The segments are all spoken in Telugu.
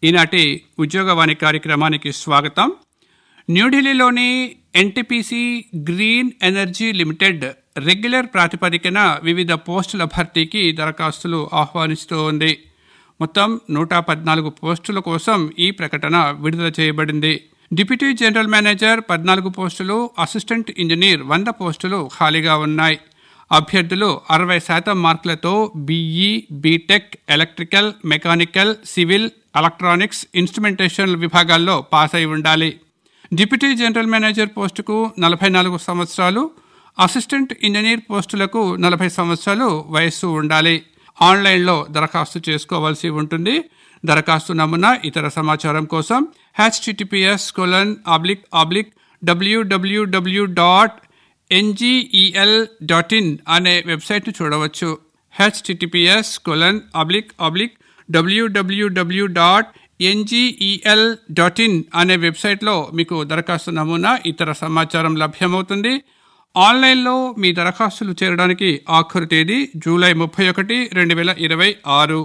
ఈనాటి ఉద్యోగవాణి కార్యక్రమానికి స్వాగతం న్యూఢిల్లీలోని NTPC green energy limited regular ప్రాతిపదికన వివిధ పోస్టుల భర్తీకి దరఖాస్తులు ఆహ్వానిస్తూ ఉంది మొత్తం నూట పద్నాలుగు పోస్టుల కోసం ఈ ప్రకటన విడుదల చేయబడింది డిప్యూటీ జనరల్ మేనేజర్ పద్నాలుగు పోస్టులు అసిస్టెంట్ ఇంజనీర్ వంద పోస్టులు ఖాళీగా ఉన్నాయి అభ్యర్థులు అరవై శాతం మార్కులతో BE BTech electrical mechanical civil electronics instrumentation విభాగాల్లో పాస్ అయి ఉండాలి డిప్యూటీ జనరల్ మేనేజర్ పోస్టుకు నలభై నాలుగు సంవత్సరాలు అసిస్టెంట్ ఇంజనీర్ పోస్టులకు నలభై సంవత్సరాలు వయస్సు ఉండాలి ఆన్లైన్లో దరఖాస్తు చేసుకోవాల్సి ఉంటుంది దరఖాస్తు నమూనా ఇతర సమాచారం కోసం HTTPS colon oblique oblique WWW dot NGEL dot in అనే వెబ్సైట్ను చూడవచ్చు HTTPS colon oblique oblique WWW dot NGEL dot in అనే వెబ్సైట్లో మీకు దరఖాస్తు నమూనా ఇతర సమాచారం లభ్యమవుతుంది ఆన్లైన్లో మీ దరఖాస్తులు చేరడానికి ఆఖరు తేదీ జూలై ముప్పై ఒకటి రెండు వేల ఇరవై ఆరు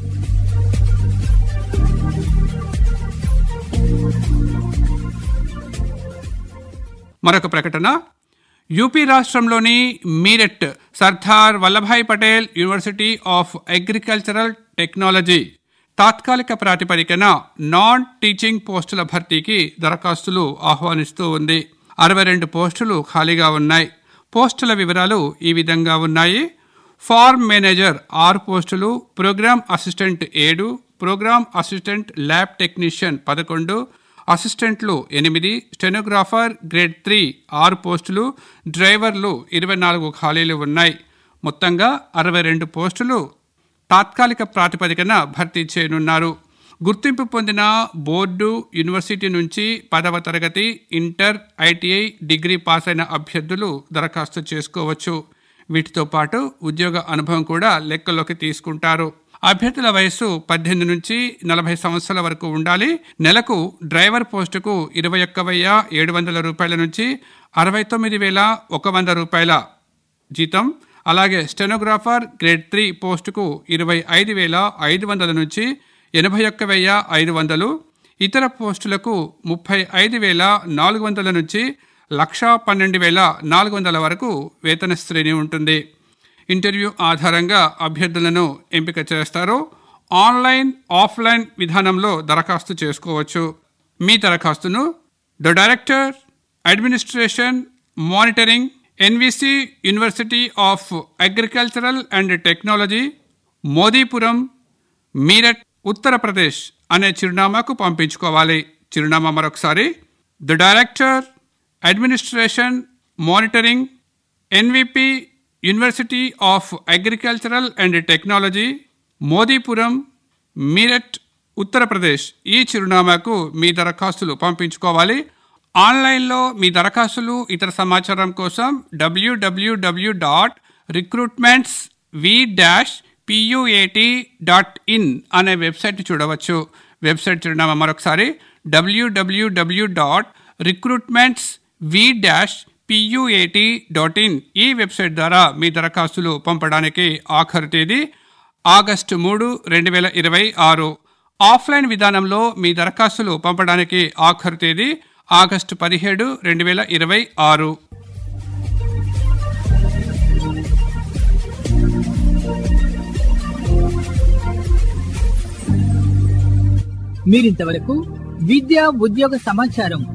మరొక ప్రకటన యూపీ రాష్ట్రంలోని Meerut Sardar Vallabhbhai Patel university of agricultural technology తాత్కాలిక ప్రాతిపదికన నాన్ టీచింగ్ పోస్టుల భర్తీకి దరఖాస్తులు ఆహ్వానిస్తూ ఉంది అరవై రెండు పోస్టులు ఖాళీగా ఉన్నాయి పోస్టుల వివరాలు ఈ విధంగా ఉన్నాయి ఫార్మ్ మేనేజర్ ఆరు పోస్టులు ప్రోగ్రామ్ అసిస్టెంట్ ఏడు ప్రోగ్రామ్ అసిస్టెంట్ ల్యాబ్ టెక్నీషియన్ పదకొండు అసిస్టెంట్లు ఎనిమిది స్టెనోగ్రాఫర్ గ్రేడ్ త్రీ ఆరు పోస్టులు డ్రైవర్లు ఇరవై నాలుగు ఖాళీలు ఉన్నాయి మొత్తంగా అరవై రెండు పోస్టులు తాత్కాలిక ప్రాతిపదికన భర్తీ చేయనున్నారు గుర్తింపు పొందిన బోర్డు యూనివర్సిటీ నుంచి పదవ తరగతి ఇంటర్ ఐటీఐ డిగ్రీ పాస్ అయిన అభ్యర్థులు దరఖాస్తు చేసుకోవచ్చు వీటితో పాటు ఉద్యోగ అనుభవం కూడా లెక్కలోకి తీసుకుంటారు అభ్యర్థుల వయస్సు పద్దెనిమిది నుంచి నలభై సంవత్సరాల వరకు ఉండాలి నెలకు డ్రైవర్ పోస్టుకు ఇరవై ఒక్క వెయ్య ఏడు వందల రూపాయల నుంచి అరవై తొమ్మిది వేల ఒక వంద రూపాయల జీతం అలాగే స్టెనోగ్రాఫర్ గ్రేడ్ త్రీ పోస్టుకు ఇరవై ఐదు వేల ఐదు వందల నుంచి ఎనభై ఒక్క వెయ్య ఐదు వందలు ఇతర పోస్టులకు ముప్పై ఐదు వేల నాలుగు వందల నుంచి లక్షా పన్నెండు వేల నాలుగు వందల వరకు వేతన శ్రేణి ఉంటుంది ఇంటర్వ్యూ ఆధారంగా అభ్యర్థులను ఎంపిక చేస్తారు ఆన్లైన్ ఆఫ్లైన్ విధానంలో దరఖాస్తు చేసుకోవచ్చు మీ దరఖాస్తును the director administration monitoring NVC university of agricultural and technology Modipuram Meerut Uttar Pradesh అనే చిరునామాకు పంపించుకోవాలి చిరునామా మరొకసారి the director administration monitoring NVP university of agricultural and technology Modipuram Meerut Uttar Pradesh ఈ చిరునామాకు మీ దరఖాస్తులు పంపించుకోవాలి ఆన్లైన్లో మీ దరఖాస్తులు ఇతర సమాచారం కోసం WWW dot recruitments V dash PUAT dot in అనే వెబ్సైట్ చూడవచ్చు వెబ్సైట్ చిరునామా మరొకసారి WWW dot recruitments V dash PUAT dot in ఈ వెబ్సైట్ ద్వారా మీ దరఖాస్తులు పంపడానికి ఆఖరు తేదీ ఆగస్టు మూడు రెండు వేల ఇరవై ఆరు ఆఫ్లైన్ విధానంలో మీ దరఖాస్తులు పంపడానికి ఆఖరు తేదీ ఆగస్టు పదిహేడు రెండు వేల ఇరవై ఆరు మీరింతవరకు విద్యా ఉద్యోగ సమాచారం